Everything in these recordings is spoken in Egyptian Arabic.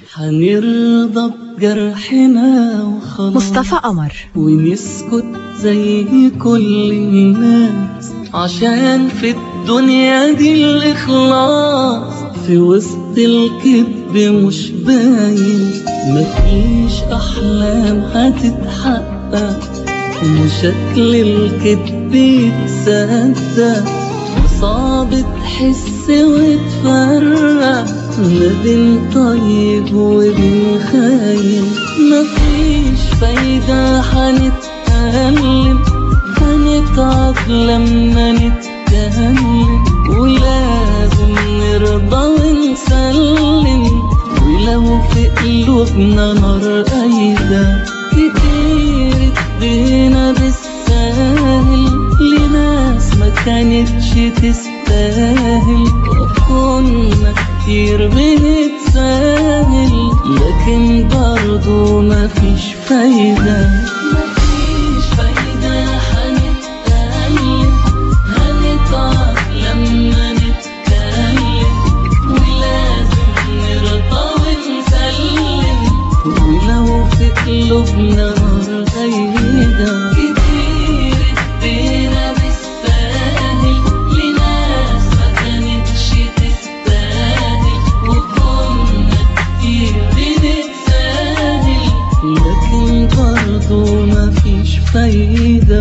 هنرضى بجرحنا وخلاص مصطفى قمر ونسكت زي كل الناس عشان في الدنيا دي الإخلاص في وسط الكذب مش باين مفيش أحلام هتتحقق وشكل الكذب يتصدق وصعب تحس وتفرق ما بين طيب وبين خاين مفيش فايدة هنتكلم هنتعب لما نتكلم ولازم نرضى ونسلم ولو في قلوبنا نار قايدة كتير ادينا بالساهل لناس ما كانتش تستاهل وكنا كتير بنتساهل لكن برضو مفيش فايدة مفيش فايدة هنتكلم هنتعب لما نتكلم ولازم نرضى ونسلم ولو في قلوبنا نار غيدة كتير ادينا بالساهل لناس ما كانتش تستاهل وكنا كتير بنتساهل لكن برضو مفيش فايدة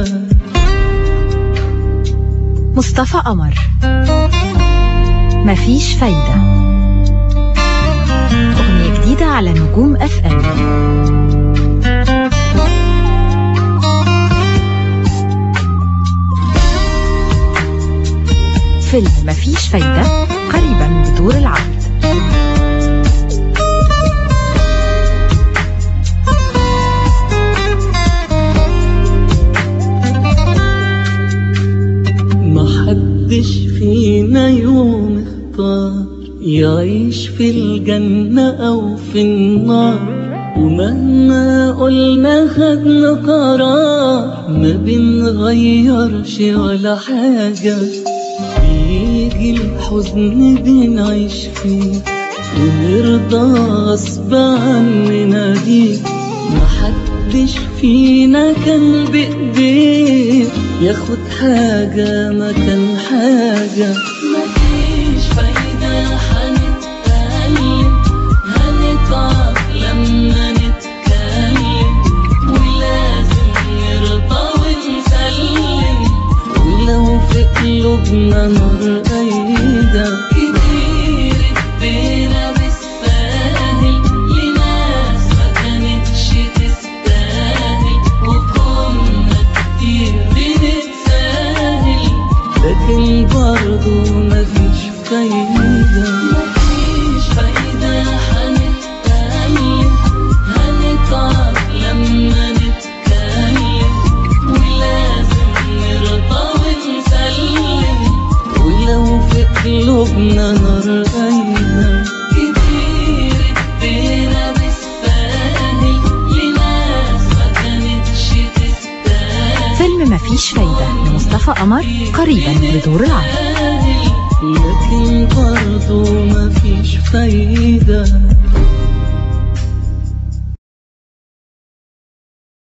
مصطفى قمر مفيش فايدة أغنية جديدة على نجوم اف ام فيلم مفيش فايدة قريبا بدور العرض محدش فينا يوم اختار يعيش في الجنة أو في النار ومهما قلنا خدنا قرار ما بنغيرش ولا حاجة بيجي الحزن بنعيش فيه ونرضى غصب عننا بيه محدش فينا كان بإيديه ياخد حاجة مكان حاجة مفيش فايدة هنتكلم هنتعب لما نتكلم ولازم نرضى ونسلم ولو في قلوبنا نار قايدة كتير ادينا بالساهل لناس ما كانتش تستاهل وكنا كتير بنتساهل لكن برضو مفيش فايدة مفيش فايدة هنتكلم هنتعب لما نتكلم ولازم نرضى ونسلم ولو في قلوبنا نار قايدة كتير ادينا بالساهل لناس ما كانتش تستاهل فيلم مفيش فايدة لمصطفى قمر قريبا بدور العرض لكن برضو مفيش فايدة